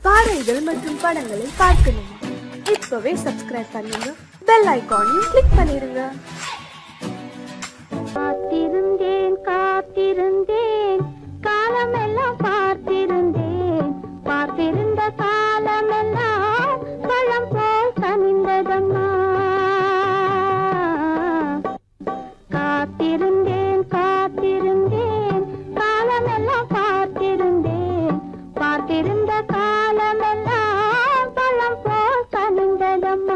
பாடல்கள் மற்றும் படங்களை பார்க்கணுமா இப்பவே சப்ஸ்கிரைப் பண்ணுங்க பெல் ஐகானையும் கிளிக் பண்ணிருங்க காத்திருந்தேன் காத்திருந்தேன் காலமெல்லாம் பார்த்திருந்தேன் பார்த்திருந்த காலமெல்லாம் பழம் போல் கனிந்ததம்மா காத்திருந்தேன் காத்திருந்தேன் காலமெல்லாம் பார்த்திருந்தேன் பார்த்திருந்த காலமெல்லாம் பழம் போல் கனிந்ததம்மா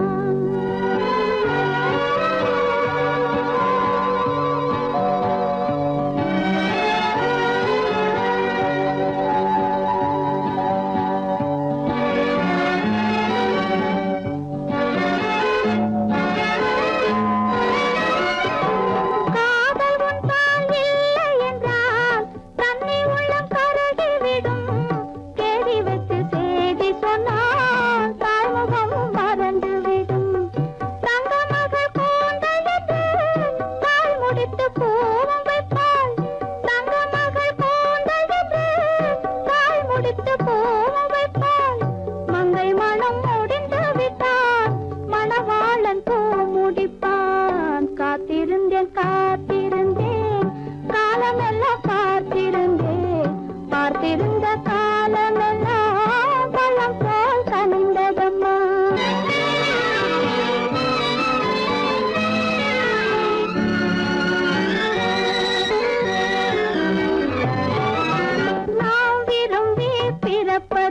காதல் உன்பால் இல்லை என்றால் தன்னை உள்ளம் கருகிவிடும் கேடி வைத்து செய்தி சொன்னால் தாய்முகமும் மறந்துவிடும் தங்க மகள் கூந்தல் என்று தாய் முடித்து பூவும் வைப்பாள் தங்க மகள் கூந்தல் என்று தாய் முடித்து பூவும் வைப்பாள் மங்கை மனம் முடிந்து விட்டான் மணவாளன் பூ முடிப்பான் காத்திருந்தேன் காத்திருந்தேன் காலமெல்லாம் பார்த்திருந்தேன் பார்த்திருந்த காலமெல்லாம் பழம் போல் கனிந்ததம்மா நாம் விரும்பி பிறப்ப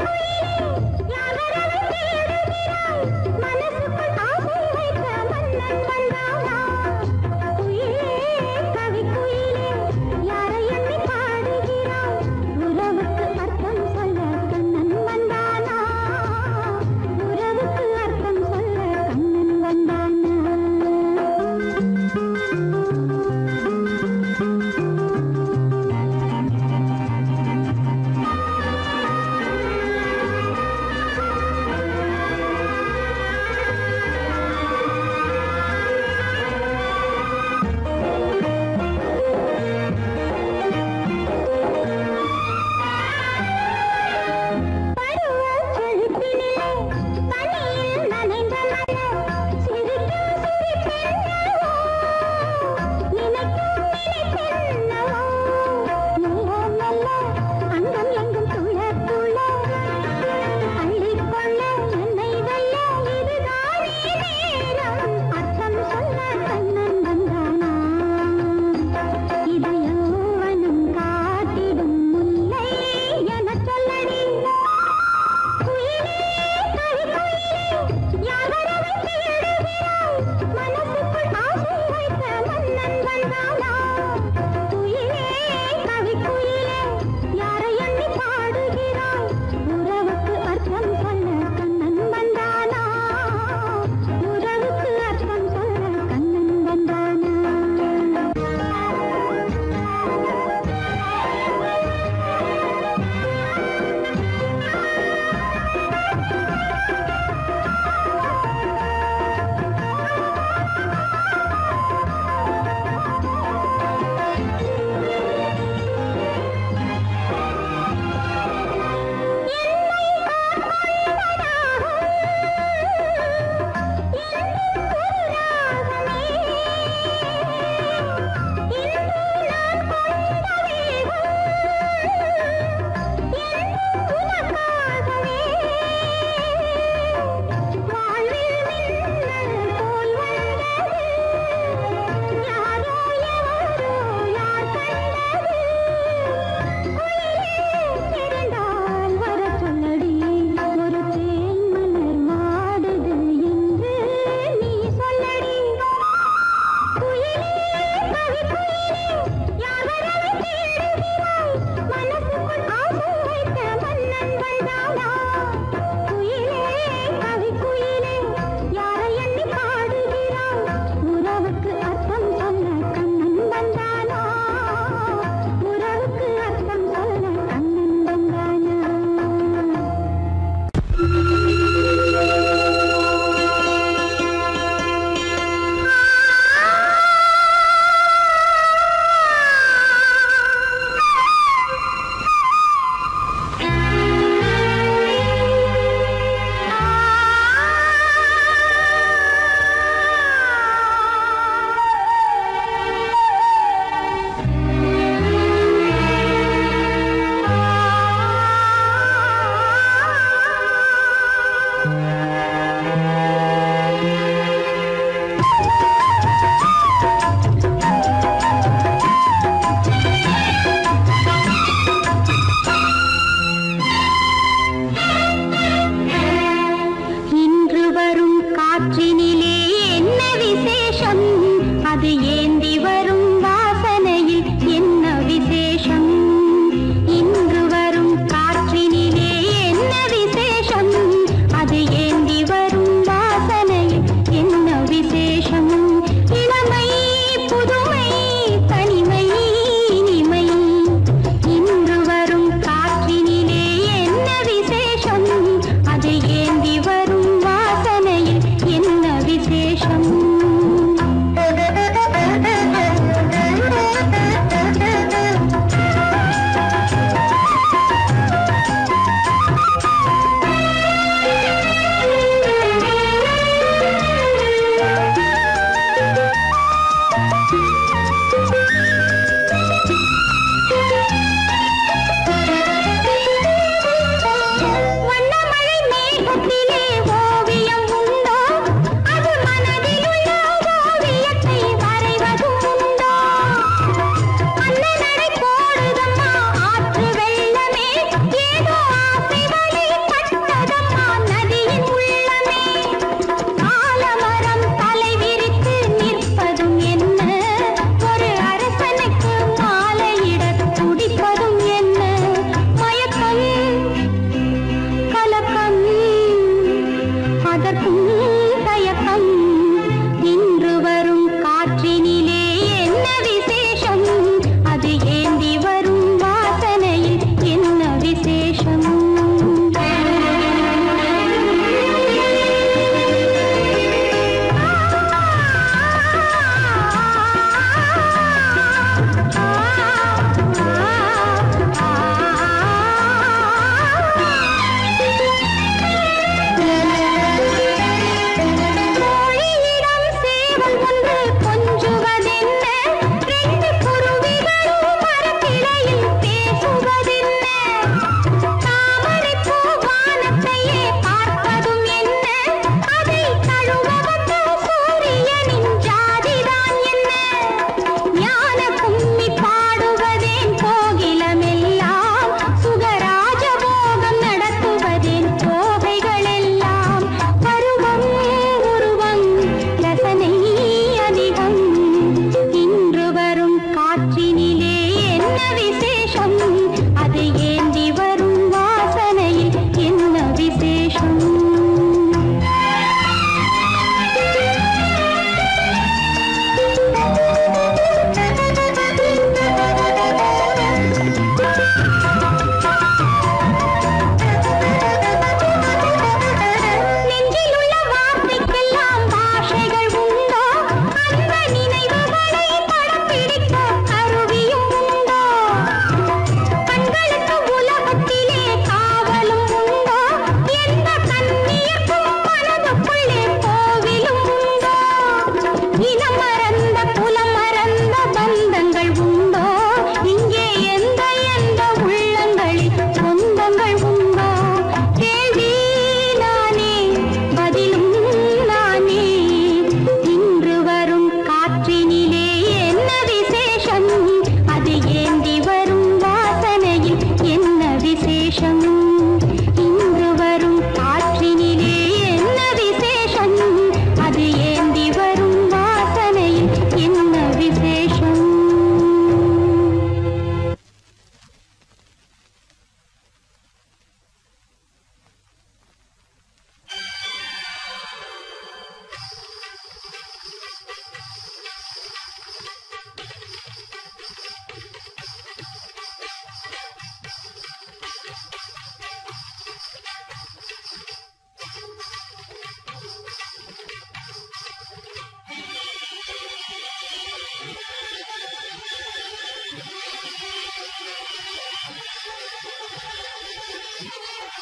ஆ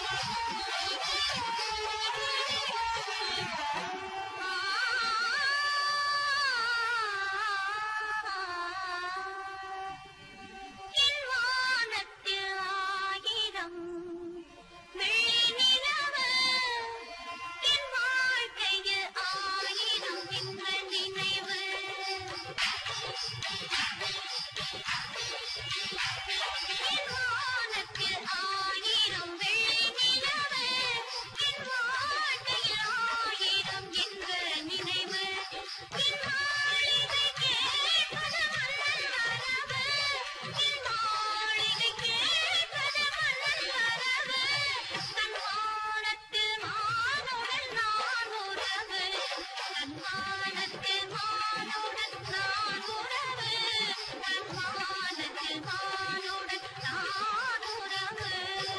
என் வானத்தில் ஆயிரம் வெள்ளி நிலவு என் வாழ்க்கையில் ஆயிரம் மின்னல் நினைவு என் வானத்தில் ஆயிரம் வெள்ளி நிலவு என் வாழ்க்கையில் ஆயிரம் என்ற நினைவு என் மாளிகை கேட்பது மன்னன் கனவு என் மாளிகை கேட்பது மன்னன் கனவு தன் வானத்தில் மானுடன் நான் உறவு தன் வானத்தில் மானுடன் நான் உறவு தன் வானத்தில் மானுடன் நான் உறவு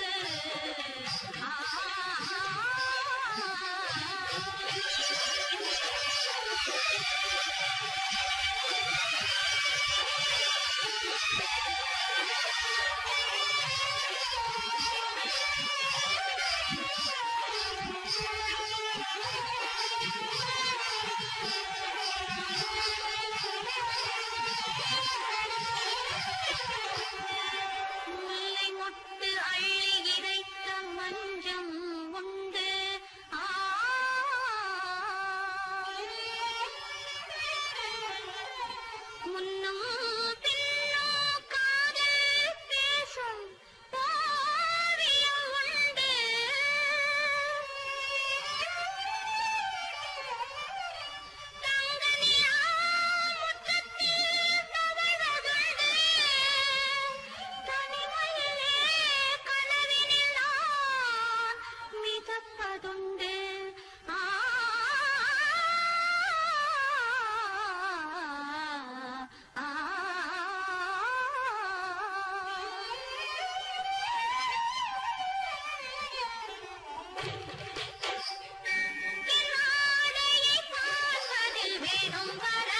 முல்லை மொட்டு அள்ளி இறைத்த மஞ்சம் உண்டு ஆ முன்னும் பின்னும் காதல் பேசும் ஓவியம் உண்டு தங்கனியா முற்றத்தில் தவழ்வதுண்டு தனிமையிலே கனவினில் நான் மிதப்பதுண்டு ஆ ஆ பின்னாடையை பார்ப்பதில் வேணும்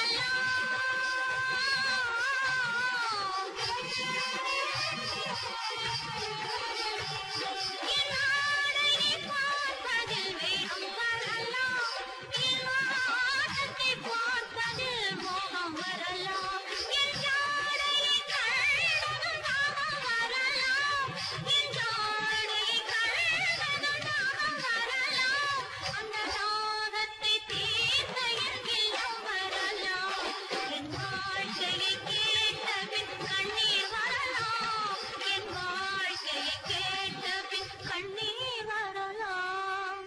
வரலாம் பின்னாடையை பார்ப்பதில் வேணும் வரலாம் பின்வாசத்தை பார்ப்பதில் மோகம் வரலாம் என் ஜாடையை கண்டதும் தாகம் வரலாம் என் ஜாடையை கண்டதும் தாகம் வரலாம் அந்த தாகத்தை தீர்த்த என் இல்லம் வரலாம் என் வாழ்க்கையை கேட்ட பின் கண்ணீர் வரலாம் என் வாழ்க்கையை கேட்ட பின் கண்ணீர் வரலாம்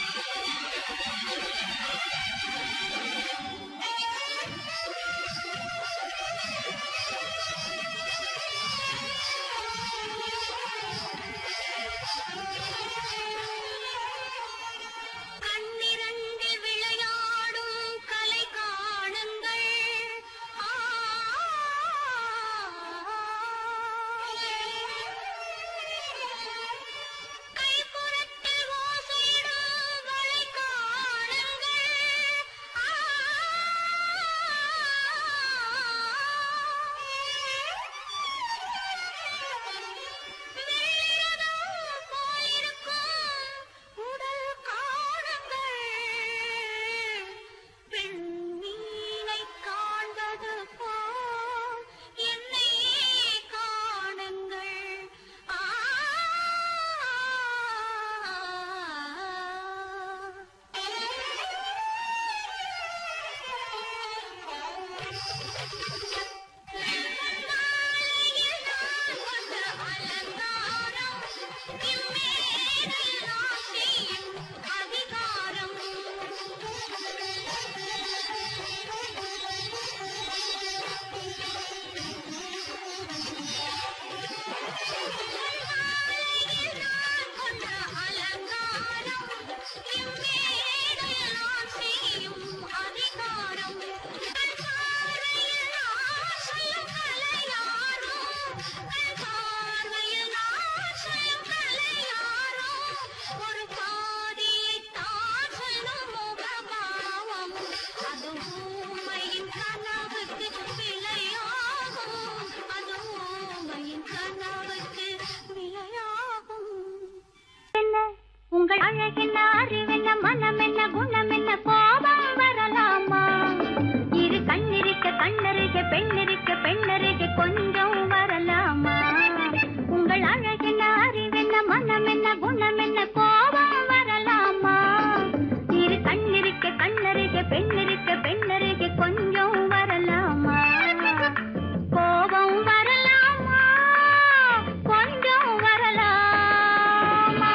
கண்ணிரண்டில் விளையாடும் கலை காணுங்கள் ஆ கைப்புறத்தில் ஓசையிடும் வளை காணுங்கள் ஆ வெள்ளிரதம் போலிருக்கும் உடல் காணுங்கள் பெண்மீனை காண்பது போல் என்னை காணுங்கள் ஆ மாலையில் நான் கொண்ட அலங்காரம் இம்மேடையில் நான் செய்யும் அதிகாரம் மாலையில் நான் கொண்ட அலங்காரம் இம்மேடையில் நான் செய்யும் அதிகாரம் கண் பார்வையில் நான் உங்கள் அழகென்ன அறிவென்ன மனம் என்ன குணம் என்ன கோபம் வரலாமா இரு கண்ணிருக்க கண்ணருக பெண்ணிருக்க பெண்ணருக கொஞ்சம் வரலாமா உங்கள் அழகென்ன அறிவென்ன மனம் என்ன குணம் என்ன கோபம் வரலாமா இரு கண்ணிருக்க கண்ணருக பெண்ணிருக்க பெண்ணருக கொஞ்சம் வரலாமா கோபம் வரலாமா கொஞ்சம் வரலாமா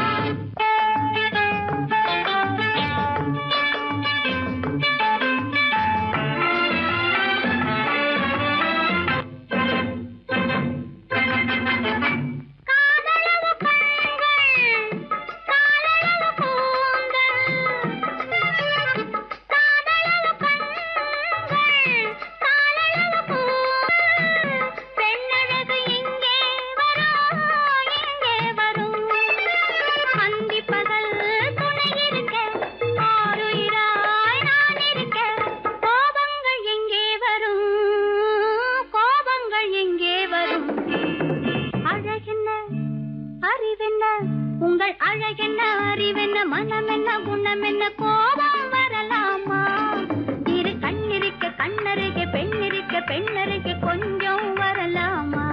காதளவு கண்கள் காலளவு கூந்தல் காதளவு கண்கள் காலளவு கூந்தல் பெண்ணழகு இங்கே வரும் இங்கே வரும் அந்தி பகல் துணை இருக்க ஆருயிராய் நான் இருக்க கோபங்கள் எங்கே வரும் கோபங்கள் எங்கே வரும் அழகென்ன அறிவென்ன உங்கள் அழகென்ன அறிவென்ன மனம் என்ன குணம் என்ன கோபம் வரலாமா இரு கண்ணிருக்க கண்ணருக பெண்ணிருக்க பெண்ணருக கொஞ்சம் வரலாமா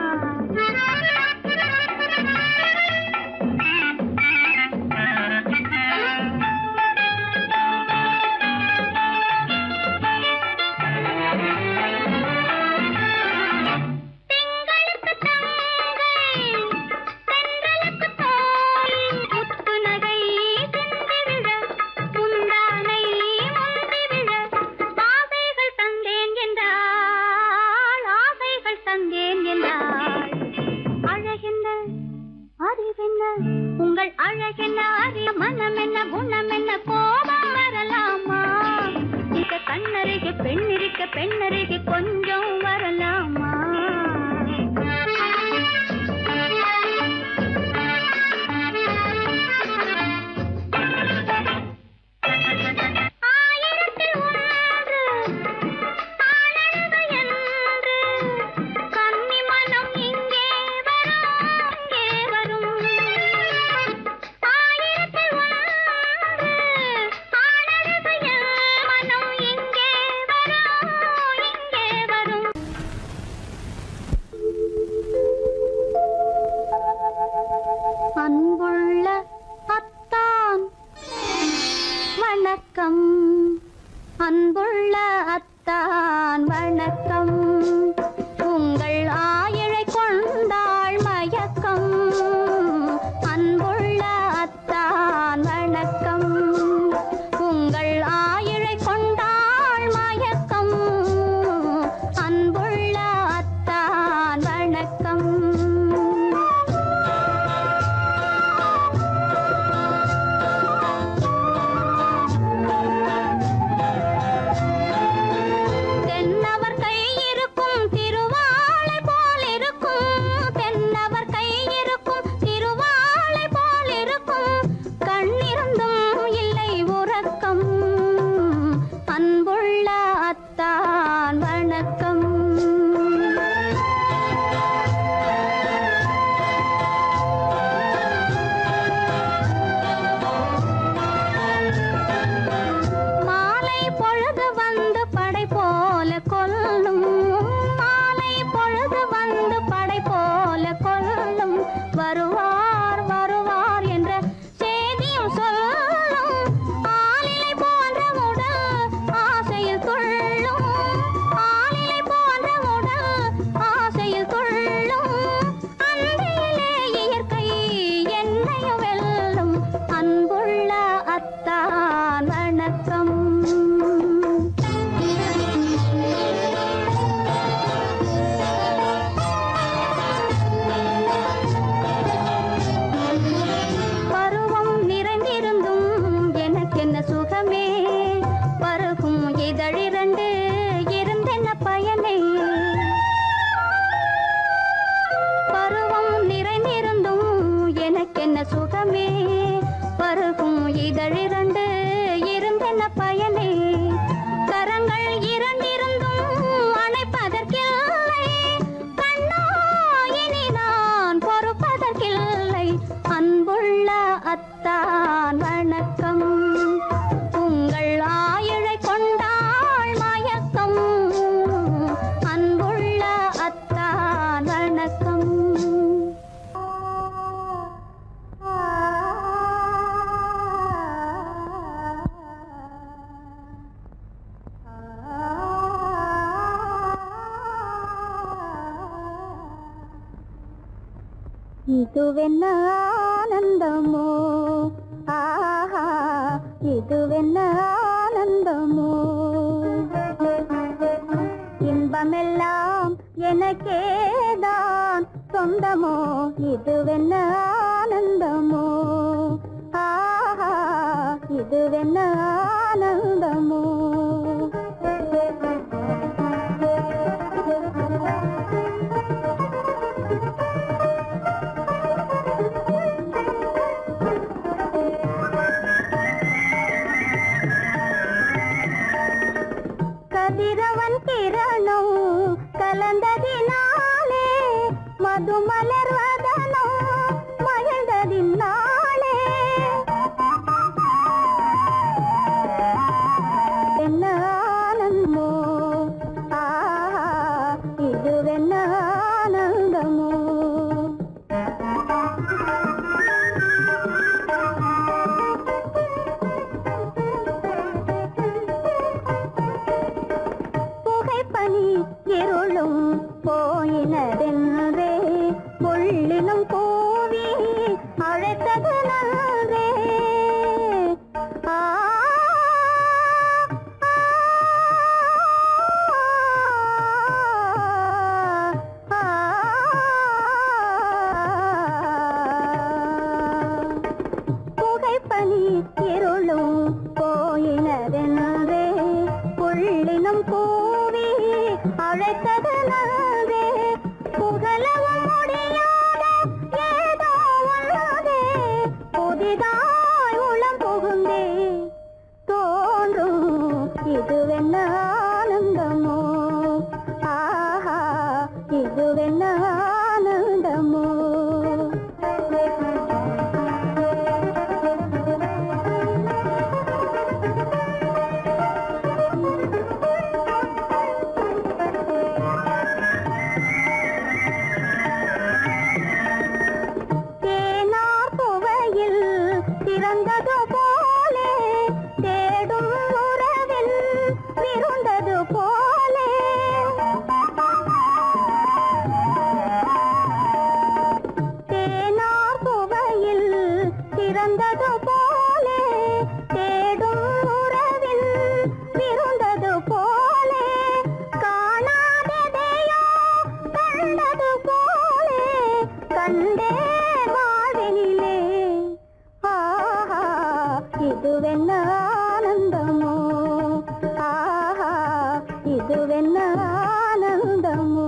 திங்களுக்கு தங்கை தென்றலுக்கு தோல் முத்து நகை சிந்தி விழ முந்தானை முந்தி விழ ஆசைகள் தந்தேன் என்றாள் ஆசைகள் தந்தேன் என்றாள் அழகென்ன அறிவென்ன உங்கள் அழகென்ன அறி மனம் என்ன குணம் என்ன கோபம் வரலாமா இந்த கண்ணருகே பெண்ணிருக்க பெண்ணருகே கொஞ்சம் வரலாமா ஆயிரத்தில் ஒன்று ஆனழகு என்று கன்னி மனம் இங்கே வரும் இங்கே வரும் ஆயிரத்தில் ஒன்று ஆனழகு என் மனம் இங்கே வரும் இங்கே வரும் அன்புள்ள அத்தான் வணக்கம் அன்புள்ள அத்தான் வணக்கம் உங்கள் ஆயிழை கொண்டாள் மயக்கம் அன்புள்ள அத்தான் வணக்கம் உங்கள் ஆயிழை கொண்டாள் மயக்கம் அன்புள்ள அத்தான் வணக்கம் தென்னவர் கை இருக்கும் திருவாளை போல் இருக்கும் தென்னவர் கை இருக்கும் திருவாளை போல் இருக்கும் கண்ணிருந்தும் இல்லை உறக்கம் அன்புள்ள அத்தான் வணக்கம் மாலை பொழுது வந்து படை போல கொல்லும் மாலை பொழுது வந்து படை போல கொல்லும் வருவார் வருவார் என்ற செய்தியும் சொல்லும் ஆளிலை போன்ற உடல் ஆசையில் துள்ளும் ஆளிலை போன்ற உடல் ஆசையில் துள்ளும் அன்றையிலே இயற்கை என்னையும் வெல்லும் அன்புள்ள அத்தான் வணக்கம் பருவம் நிறைந்திருந்தும் எனக்கென்ன சுகமே பருகும் இதழிரண்டு இருந்தென்ன பயனே பருவம் நிறைந்திருந்தும் எனக்கென்ன சுகமே பருகும் இதழிரண்டு இருந்தென்ன பயனே கரங்கள் இரண்டிருந்தும் அணைப்பதற்கில்லை கண்ணா இனி நான் பொறுப்பதற்கில்லை அன்புள்ள அத்தான் இதுவென்ன ஆனந்தமோ ஆஹா இதுவென்ன ஆனந்தமோ இன்பமெல்லாம் எனக்கேதான் சொந்தமோ இதுவென்ன ஆனந்தமோ ஆஹா இதுவென்ன ஆனந்தமோ கதிரவன் கிரணம் கலந்ததினாலே மது மலர்வதனோ மகிழ்ந்ததினாலே என்ன ஆனந்தமோ ஆஹா இதுவென்ன ஆனந்தமோ புகைப்பனி இருளும் போயினதென்றே புள்ளினும் கூவி அழைத்தது நன்றே ஆ, ஆ, புகைப்பனி இருளும் போயினதென்றே புள்ளினும் கூவி அழைத்தது நன்றே புகழவும் முடியாத ஏதோ உள்ளதே புதிதாய் உளம் புகுந்தே தோன்றும் இதுவென்ன ஆனந்தமோ ஆஹா இதுவென்ன ஆனந்தமோ தேனார் புவையில் திறந்தது போலே தேடும் உறவில் விருந்தது போலே தேனார் புவையில் திறந்தது போலே தேடும் உறவில் விருந்தது போலே காணாததையோ கண்டது போலே கண்டே வாழ்வினிலே ஆஹா இதுவென்ன ஆனந்தமோ ஆஹா இதுவென்ன ஆனந்தமோ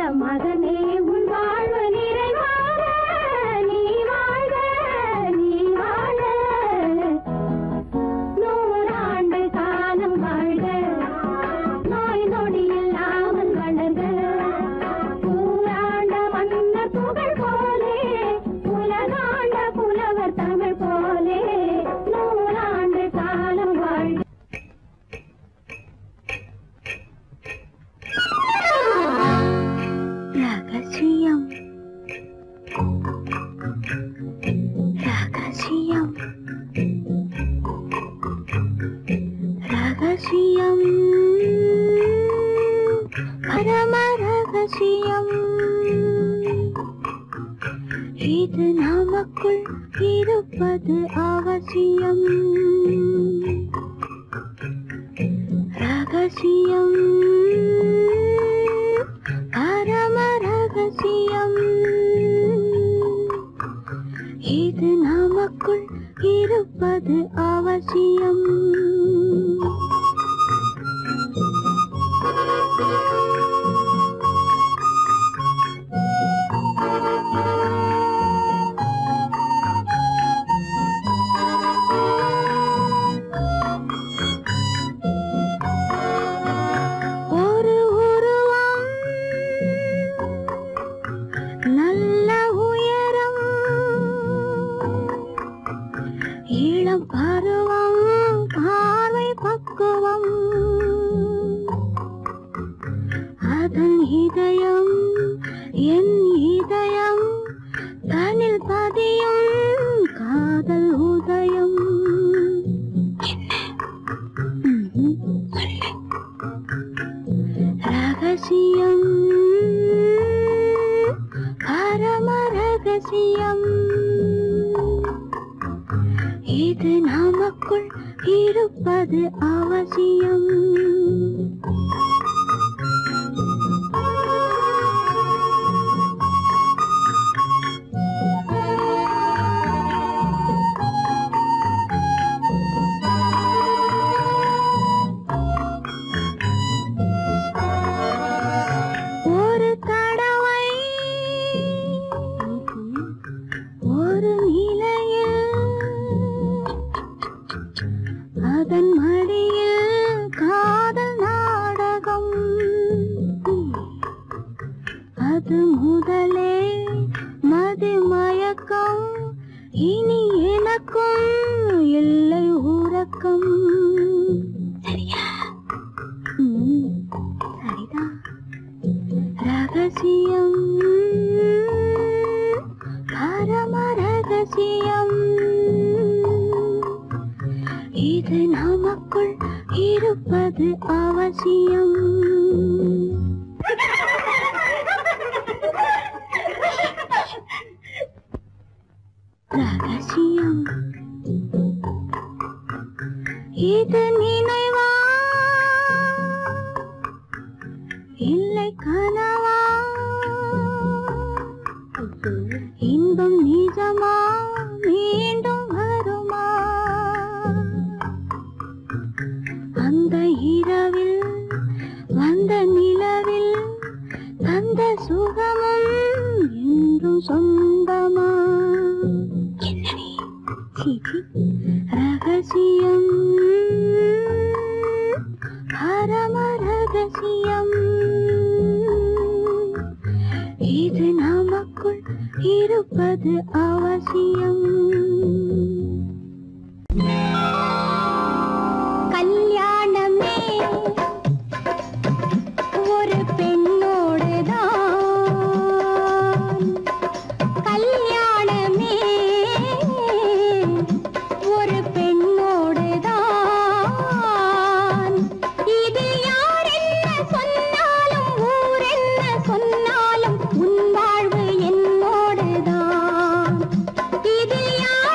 மகனே உன் வாழ்வு நிறைவாக நீ வாழ்க நீ வாழ நூறாண்டு காலம் வாழ்க நோய் நொடி இல்லாமல் வளர்க ஊராண்ட மன்னர் புகழ் போலே உலகாண்ட புலவர் தமிழ் போலே நூறாண்டு காலம் வாழ்க ரகசியம் ரகசியம் ரகசியம் பரம ரகசியம் இது நமக்குள் இருப்பது அவசியம் ரகசியம் பரம ரகசியம் இது நமக்குள் இருப்பது அவசியம் ஒரு உருவம் நல்ல உயரம் இளம் பருவம் பார்வை பக்குவம் அதன் இதயம் என் இதயம் தனில் பதியும் காதல் உதயம் ம்ஹும். ரகசியம் பரம ரகசியம் இது நமக்குள் இருப்பது அவசியம் ஒரு தடவை ஒரு நிலையில் அதன் மடியில் காதல் நாடகம் அது முதலே மது மயக்கம் இனி எனக்கும் இல்லை உறக்கம் சரியா ம், சரிதான் ரகசியம் பரம ரகசியம் இது நமக்குள் இருப்பது அவசியம் ரகசியம் இது நினைவா இல்லை கனவா இன்பம் நிஜமா மீண்டும் வருமா அந்த இரவில் வந்த நிலவில் தந்த சுகமும் என்றும் சொந்தமா என்னடி சீச்சி ரகசியம் பரம ரகசியம் இது நமக்குள் இருப்பது அவசியம் கல்யாணமே ஒரு பெண்ணோடுதான் கல்யாணமே ஒரு பெண்ணோடுதான் இதில் யார் என்ன சொன்னாலும் ஊர் என்ன சொன்னாலும் உன் வாழ்வு என்னோடுதான் இதில் யார்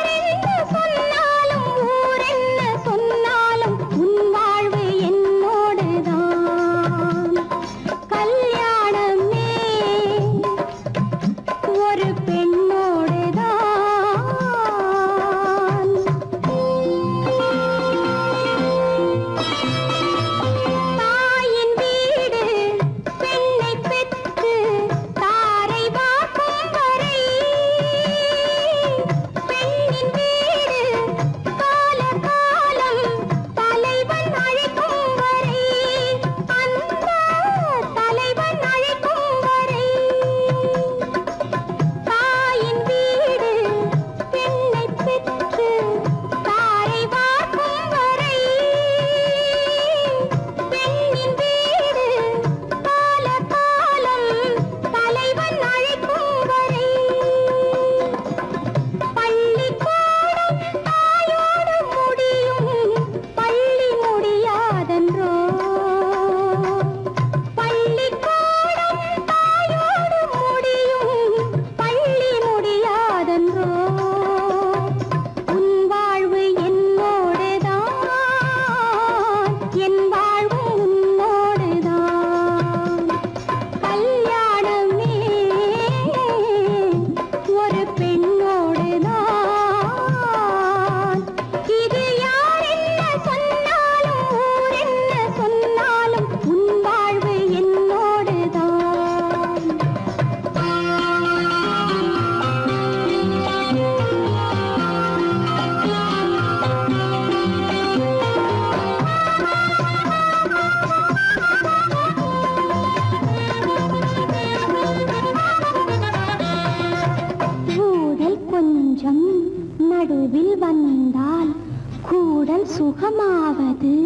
நடுவில் வந்தால் கூடல் சுகமாவது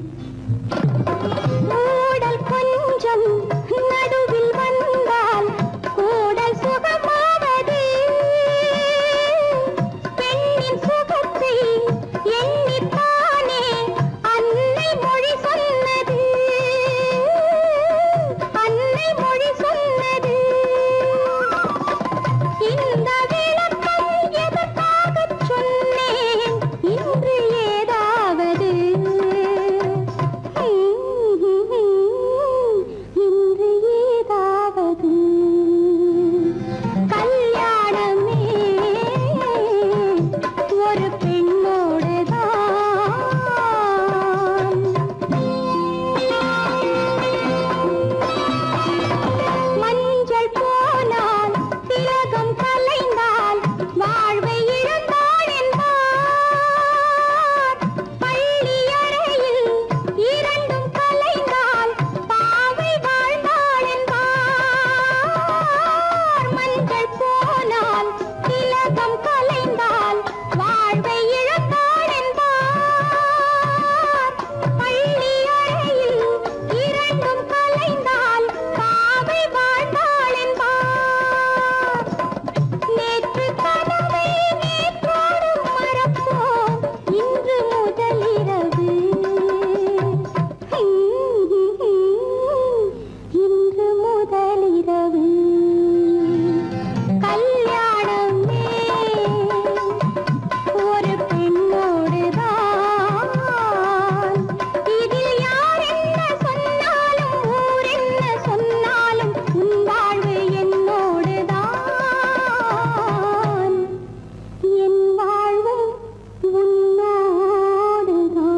கூடல் கொஞ்சம் நடுவில் வந்தால் கூடல் சுகமாவது பெண்ணின் சுகத்தை எண்ணித்தானே அன்னை மொழி சொன்னது அன்னை மொழி சொன்னது இந்த விளக்கம் எதற்காகச் சொன்னேன் இன்று ஏதாவது இன்று ஏதாவது கல்யாணமே ஒரு பெண்ணோடுதான் மஞ்சள் போனால் திலகம் கலைந்தால் வாழ்வை இழந்தாள் என்பார் பள்ளி அறையில் இரண்டும் கலைந்தால் பாவை வாழ்ந்தாள் என்பார் மஞ்சள் போனால் திலகம் கலைந்தால் வாழ்வை இழந்தாள் என்பார் பள்ளி அறையில் இரண்டும் கலைந்தால் பாவை வாழ்ந்தாள் என்பார் நேற்று கனவை நேற்றோடு மறப்போம் இன்று முதலிரவு இன்று முதலிரவு கல்யாணமே ஒரு பெண்ணோடுதான் இதில் யார் என்ன சொன்னாலும் ஊர் என்ன சொன்னாலும் உன் வாழ்வு என்னோடுதான் என் வாழ்வும் உன்னோடுதான்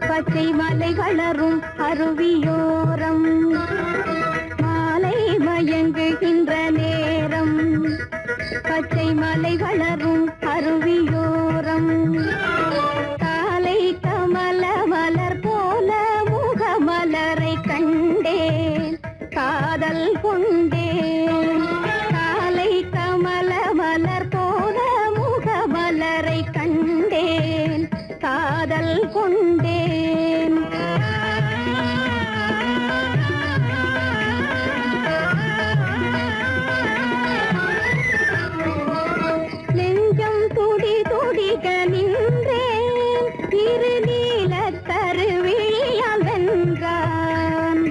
பச்சை மலை வளரும் அருவியோரம் மாலை மயங்குகின்ற நேரம் பச்சை மலை வளரும் அருவியோரம் காலை கமல மலர் போல முகமலரை கண்டேன் காதல் கொண்டேன் காலை கமல மலர் போல முகமலரை கண்டேன் காதல் கொண்டேன் நெஞ்சம் துடி துடிக நின்றேன் இரு நீல கருவிழியால் வென்றான்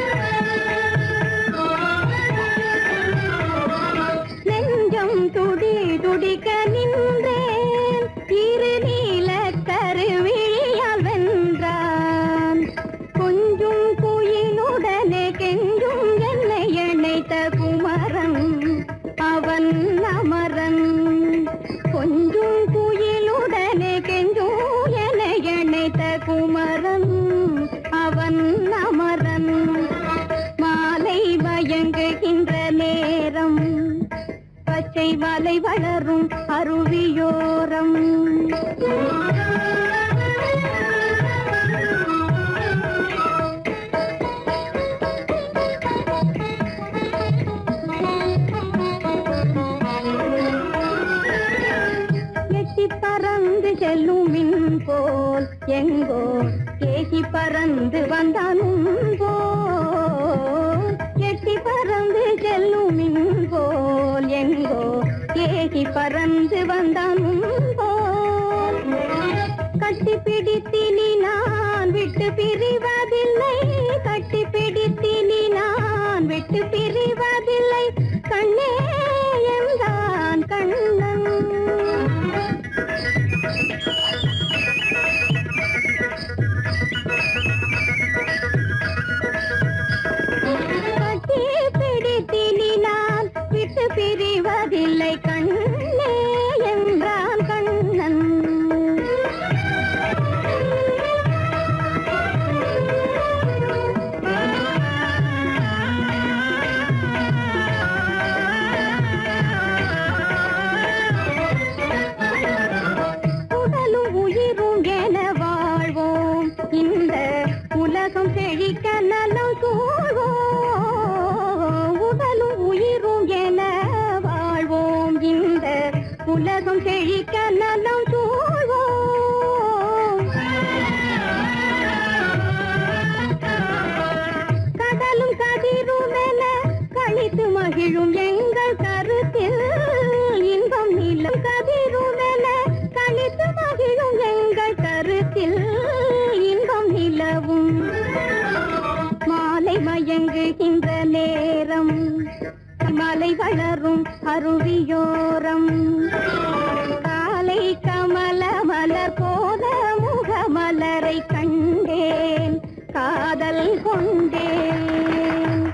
நெஞ்சம் துடி துடிக்க நின்றேன் இரு நீல கருவிழியால் வென்றான் கொஞ்சும் குயிலுடனே கெஞ்சும் என்னை இணைத்த குமரன் அவன் அமரன் கொஞ்சும் குயிலுடனே கெஞ்சும் என்னை இணைத்த குமரன் அவன் அமரன் மாலை மயங்குகின்ற நேரம் பச்சை மலை வளரும் அருவியோரம் எட்டி பறந்து செல்லும் மின் போல் எங்கோ ஏகி பறந்து வந்தானும் போல் எட்டி பறந்து செல்லும் மின் போல் எங்கோ ஏகி பறந்து வந்தானும் போல் கட்டி பிடித்தினி நான் விட்டு பிரிவதில்லை கட்டி பிடித்தினி நான் விட்டு பிரிவதில்லை கண்ணே என்றான் கண்ணன் கட்டி பிடித்தினி நான் விட்டு பிரிவதில்லை கண்ணே என்றான் கண்ணன் உடலும் உயிரும் என வாழ்வோம் இந்த உலகம் செழிக்க நலம் சூழ்வோம் உடலும் உயிரும் என வாழ்வோம் இந்த உலகம் செழிக்க நலம் சூழ்வோம் கடலும் கதிரும் என கழித்து மகிழும் எங்கள் கருத்தில் இன்பம் நிலம் கதிரும் என கழித்து மகிழும் எங்கள் கருத்தில் இன்பம் நிலவும் மாலை மயங்குகின்ற நேரம் மலை வளரும் அருவியோரம் காலை கமல மலர் போல முகமலரை கண்டேன் காதல் கொண்டேன்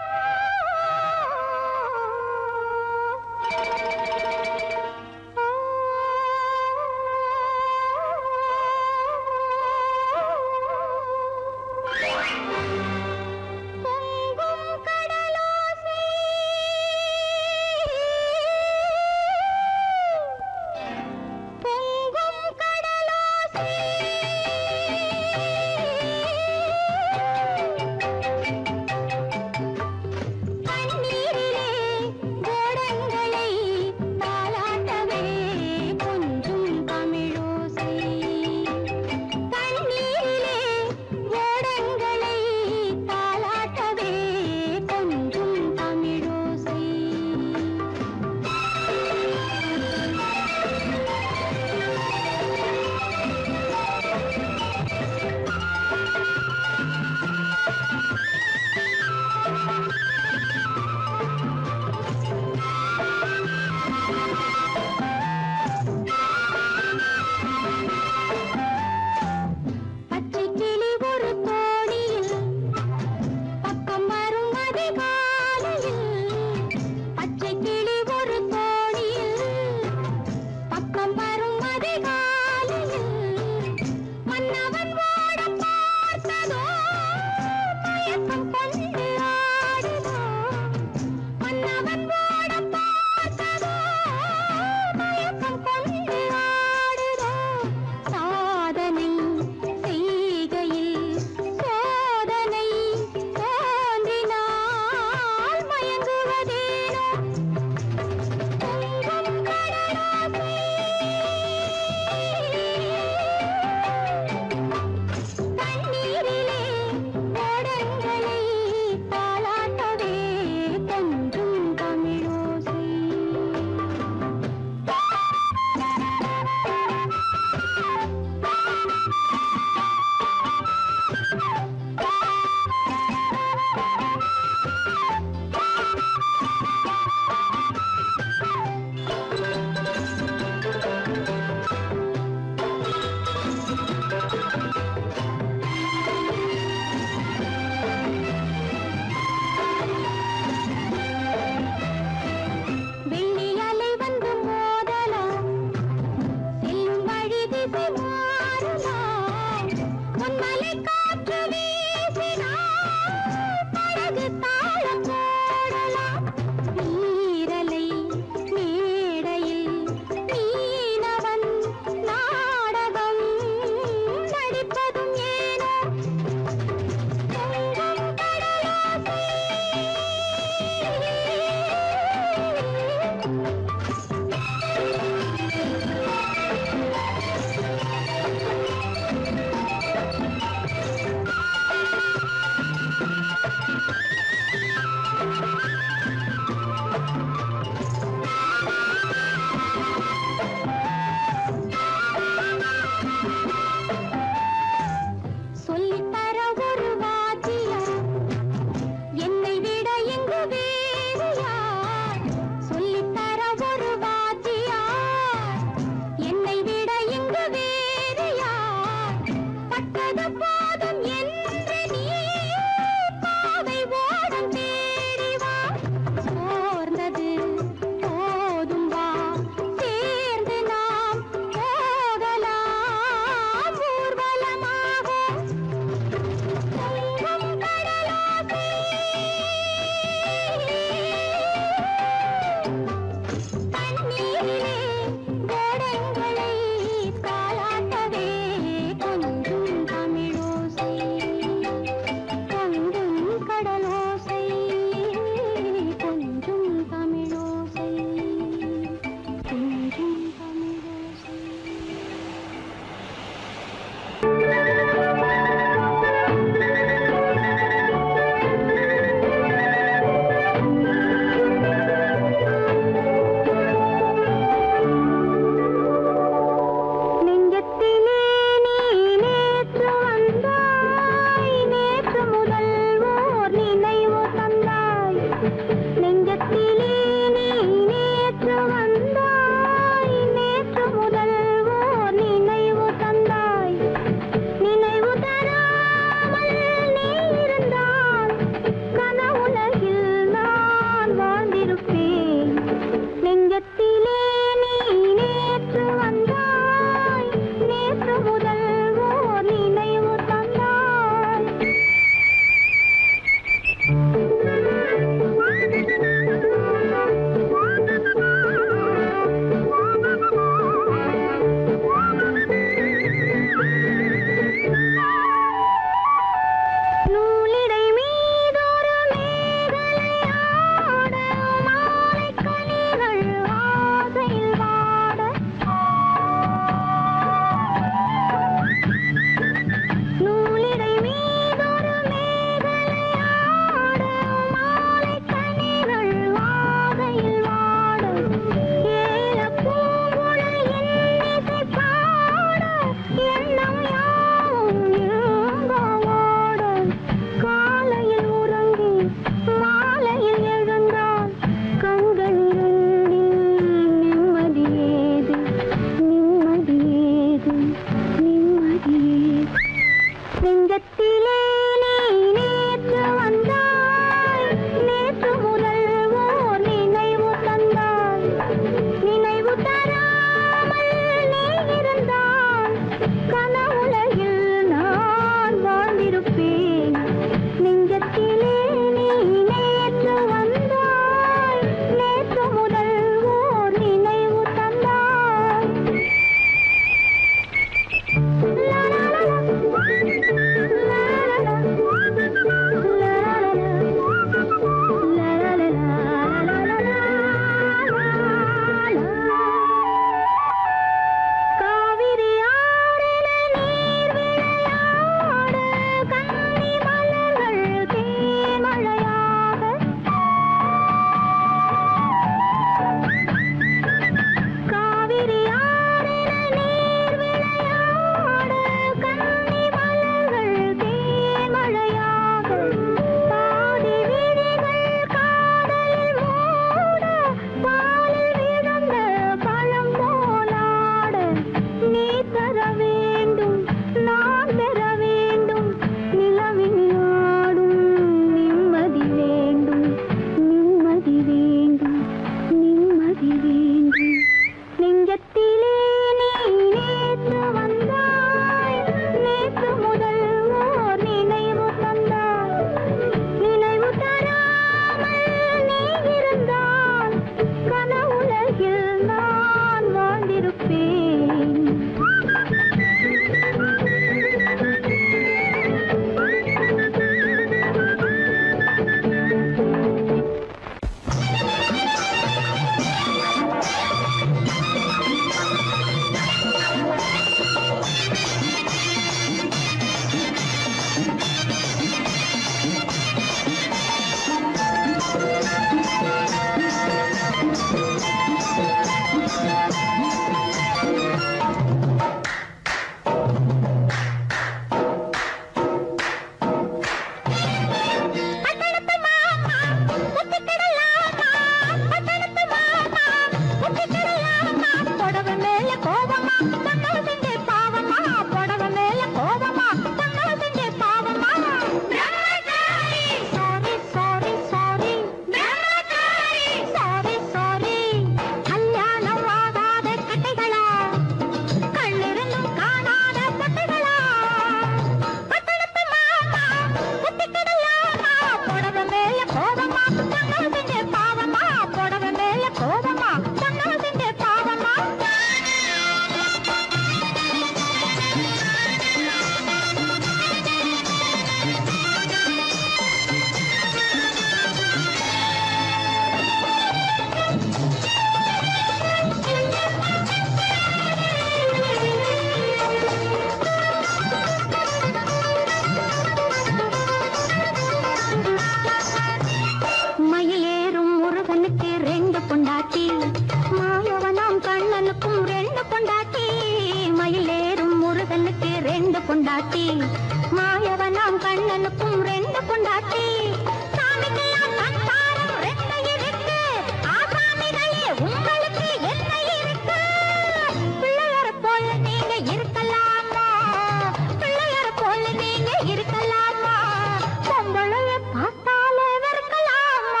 ரெண்டு பொண்டாட்டி மாயவனாம் கண்ணனுக்கும் ரெண்டு பொண்டாட்டி சாமிக்கெல்லாம் சம்சாரம் ரெண்டு இருக்கு ஆசாமிகளே உங்களுக்கு என்ன இருக்கு பிள்ளையர போல நீங்க இருக்கலாமா பிள்ளையர போல நீங்க இருக்கலாமா பொம்பளைய பார்த்தாலே வெறுக்கலாமா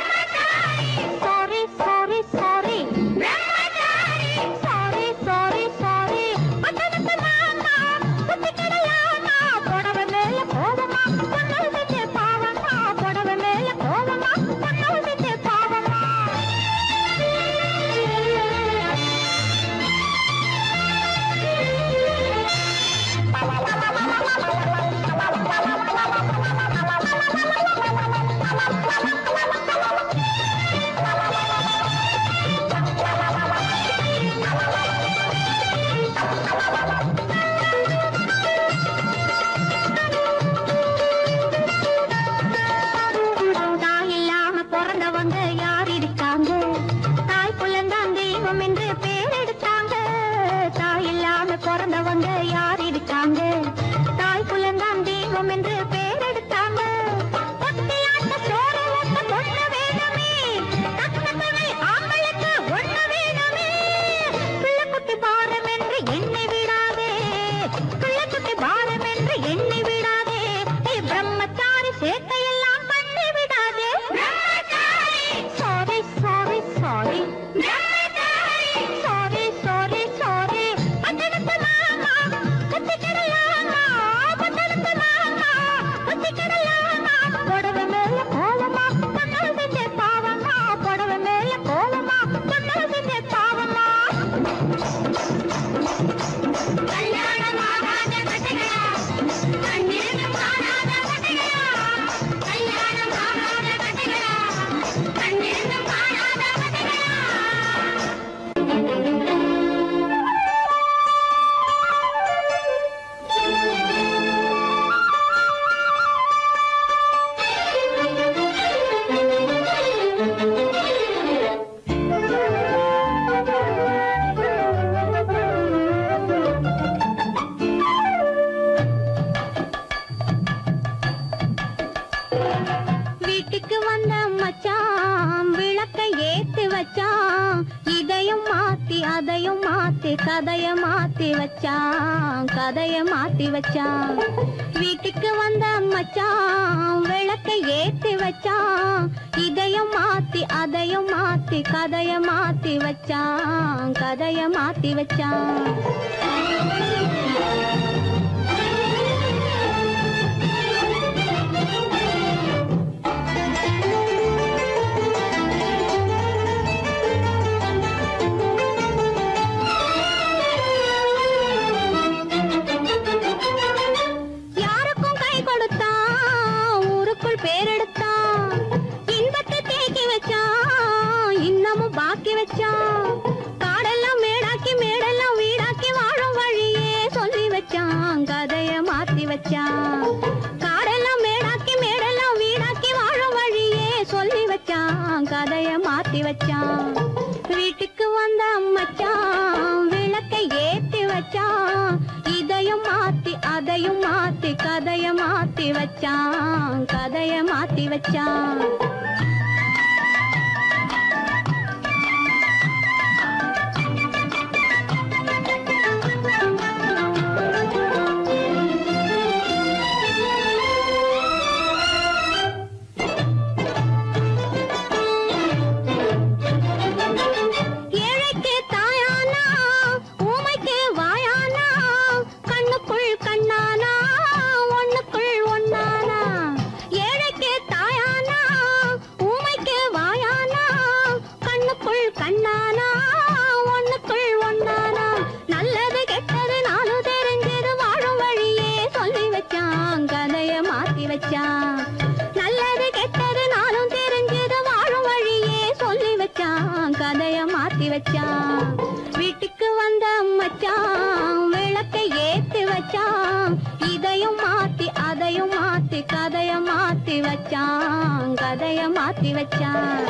sorry sorry sorry sorry sorry sorry அட்டனுக்கு மாமா புத்தி கிடையாமா புடவை மேல கோவமா பொண்ணு விட்டு பாவமா புடவை மேல கோவமா பொண்ணு விட்டு பாவமா தாய் இல்லாம பிறந்தவங்க யார் இருக்காங்க தாய் புலந்தான் தெய்வம் என்று பேர் எடுத்தாங்க தாய் இல்லாம பிறந்தவங்க யார் இருக்காங்க தாய் புலந்தான் தெய்வம் என்று பேர் எடுத்தாங்க ஒத்தையாட்ட சோறு ஊட்ட பொண்ணு வேணுமே கஷ்டப்பவை ஆம்பளுக்கு ஒண்ணு வேணுமே பிள்ளைக்குட்டி பாரம் என்று எண்ணி விடாதே பிள்ளைக்குட்டி பாரம் என்று எண்ணி விடாதே ஏ பிரம்மச்சாரி சேட்டையெல்லாம் பண்ணி விடாதே sorry sorry sorry sorry sorry sorry பட்டணத்து மாமா குத்தி கிடலாமா பட்டணத்து மாமா குத்தி கிடலாமா புடவை மேல கோலமா பொண்ணு செஞ்ச பாவமா புடவை மேல கோலமா பொண்ணு செஞ்ச பாவமா கல்யாணமாகாத கட்டைகளா கண்ணீரும் காணாத கட்டைகளா கல்யாணமாகாத கட்டைகளா கண்ணீரும் காணாத கட்டைகளா வீட்டுக்கு வந்த மச்சான் விளக்கை ஏத்தி வச்சான் இதையும் மாத்தி அதையும் மாத்தி கதைய மாத்தி வச்சான் கதைய மாத்தி வச்சான் வீட்டுக்கு வந்த மச்சான் விளக்கை ஏத்தி வச்சான் இதையும் மாத்தி அதையும் மாத்தி கதைய மாத்தி வச்சான் கதைய மாத்தி வச்சான் யாருக்கும் கை கொடுத்தான் ஊருக்குள் பேரெடுத்தான் இன்பத்தை தேக்கி வச்சான் இன்னமும் பாக்கி வச்சான் காடெல்லாம் மேடாக்கி மேடெல்லாம் வீடாக்கி வாழும் வழியே சொல்லி வச்சான் கதைய மாத்தி வச்சான் காடெல்லாம் மேடாக்கி மேடெல்லாம் வீடாக்கி வாழும் வழியே சொல்லி வச்சான் கதைய மாத்தி வச்சான் வீட்டுக்கு வந்த மச்சான் விளக்கை ஏத்தி வச்சான் இதையும் மாத்தி அதையும் மாத்தி கதைய மாத்தி வச்சான் கதைய மாத்தி வச்சான் ஏழைக்கு தாயானா ஊமைக்கு வாயானா கண்ணுக்குள் கண்ணானா ஒண்ணுக்குள் ஒண்ணானா ஏழைக்கு தாயானா ஊமைக்கு வாயானா கண்ணுக்குள் கண்ணானா ஒண்ணுக்குள் ஒண்ணானா நல்லது கெட்டது நானும் தெரிஞ்சது வாழும் வழியே சொல்லி வச்சான் கதைய மாத்தி வச்சான் நல்லது கெட்டது நானும் தெரிஞ்சது வாழும் வழியே சொல்லி வச்சான் கதைய மாத்தி வச்சான் வீட்டுக்கு வந்த மச்சான் விளக்கை ஏத்தி வச்சான் இதையும் மாத்தி அதையும் மாத்தி கதைய மாத்தி வச்சான் கதைய மாத்தி வச்சான்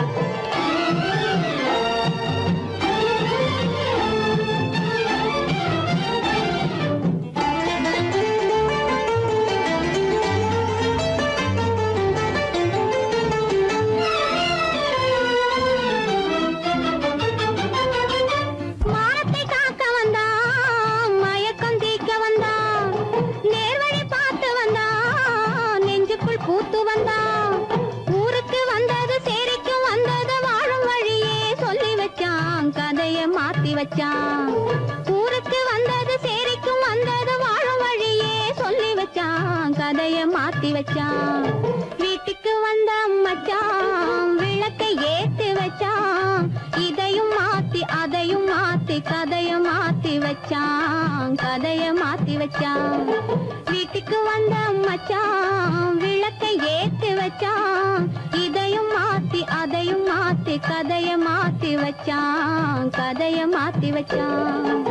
கதைய மாத்தி வச்சான் வீட்டுக்கு வந்த மச்சான் விளக்கை ஏத்தி வச்சான் இதையும் மாத்தி அதையும் மாத்தி கதைய மாத்தி வச்சான் கதைய மாத்தி வச்சான் வீட்டுக்கு வந்த மச்சான் விளக்கை ஏத்தி வச்சான் இதையும் மாத்தி அதையும் மாத்தி கதைய மாத்தி வச்சான் கதைய மாத்தி வச்சான்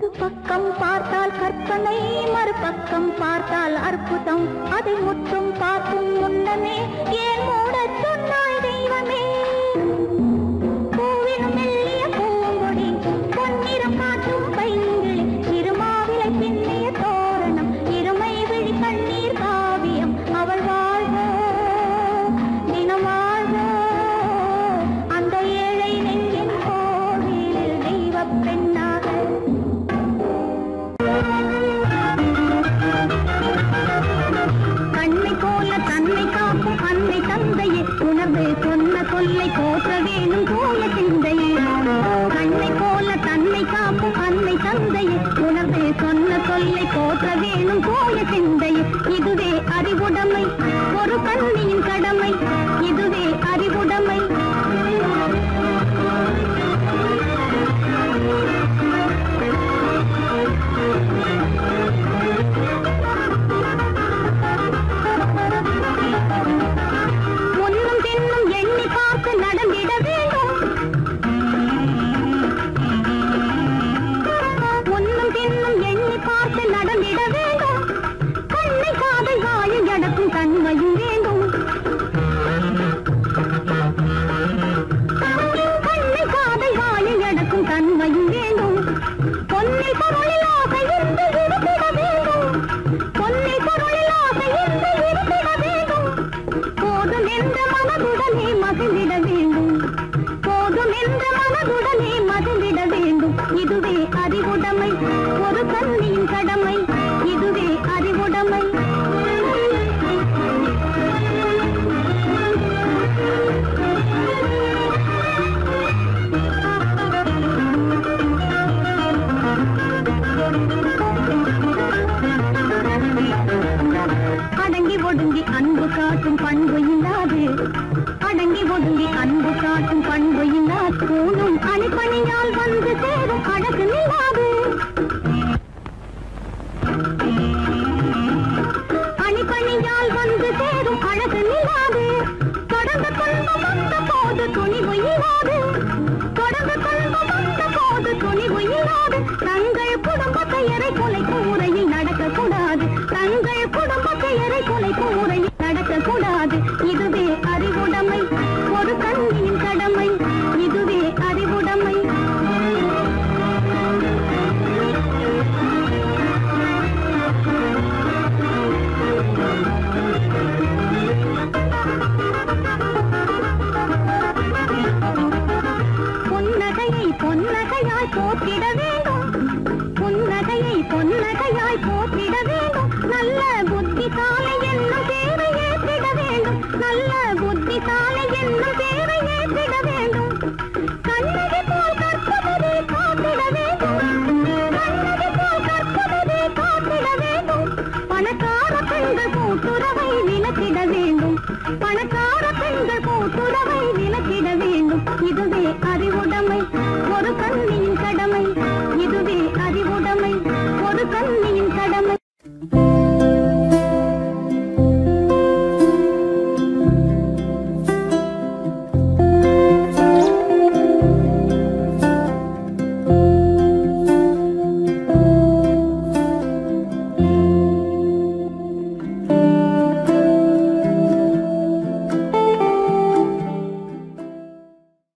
ஒரு பக்கம் பார்த்தால் கற்பனை மறுபக்கம் பார்த்தால் அற்புதம் அதை முற்றும் பார்க்கும் முன்னமே ஏன் மூடச் சொன்னாய் தெய்வமே பூவினும் மெல்லிய பூங்கொடி பொன்னிறம் காட்டும் பைங்கிளி திருமாவிலை பின்னிய தோரணம் இருமை விழி கண்ணீர் காவியம் அவள் வாழ்க தினம் வாழ்க அந்த ஏழை நெஞ்சின் கோவிலில் தெய்வப் பெண்ணாக கண்ணை போல தன்னை காக்கும் அன்னை தந்தையே உணர்வு சொன்ன சொல்லை போற்ற வேணும் போல சிந்தையே கண்ணை போல தன்னை காக்கும் அன்னை தந்தையே உணர்வு சொன்ன சொல்லை போற்ற வேணும் போல சிந்தையே இதுவே அறிவுடைமை ஒரு கண்ணியின் கடமை இதுவே அறிவுடைமை முன்னும் பின்னும் எண்ணி பார்த்து நடந்திட வேண்டும் முன்னும் பின்னும் எண்ணி பார்த்து நடந்திட வேண்டும் கண்ணை காதை வாயில் எடக்கும் தன்மையும் வேண்டும் கண்ணை காதை வாயில் எடக்கும் தன்மையும் வேண்டும் பொன்னில் பொருளில் ஆசை இருந்து இருந்திட வேண்டும் பொன்னில் பொருளில் ஆசை இருந்து இருந்திட வேண்டும் போதும் என்ற மனதுடனே மகிழ்ந்திட வேண்டும் போதும் என்ற மனதுடனே மகிழ்ந்திட வேண்டும் இதுவே அறிவுடைமை ஒரு கண்ணியின் கடமை இதுவே அறிவுடைமை அடங்கி ஒடுங்கி அன்பு காட்டும் பண்பு இல்லாது அடங்கி ஒடுங்கி அன்பு காட்டும் பண்பு இல்லாது கூணும் அணிப்பணியால் வந்து சேரும் அழகு நில்லாது அணிப்பணியால் வந்து சேரும் அழகு நில்லாது தொடர்ந்து துன்பம் வந்த போது துணிவு இல்லாது தொடர்ந்து துன்பம் வந்த போது துணிவு இல்லாது தங்கள் குடும்பத்தை எரை கொலை கூரையில் நடக்க கூடாது தங்கள் குடும்பத்தை எரை கொலை கூரையில் நடக்க கூடாது இதுவே அறிவுடைமை ஒரு கண்ணியின் கடமை இதுவே அறிவுடைமை புன்னகையை பொன்னகையாய் போற்றிட வேண்டும் புன்னகையை பொன்னகையாய் போற்றிட வேண்டும் நல்ல புத்திசாலை என்னும் பேரை ஏற்றிட வேண்டும் நல்ல புத்திசாலை என்னும் பேரை ஏற்றிட வேண்டும் கண்ணகி போல் கற்பவரே காத்திட வேண்டும் கண்ணகி போல் கற்பவரே காத்திட வேண்டும் பணக்கார பெண்கள் கூட்டுறவை விலக்கிட வேண்டும் பணக்கார பெண்கள் கூட்டுறவை விலக்கிட வேண்டும் இதுவே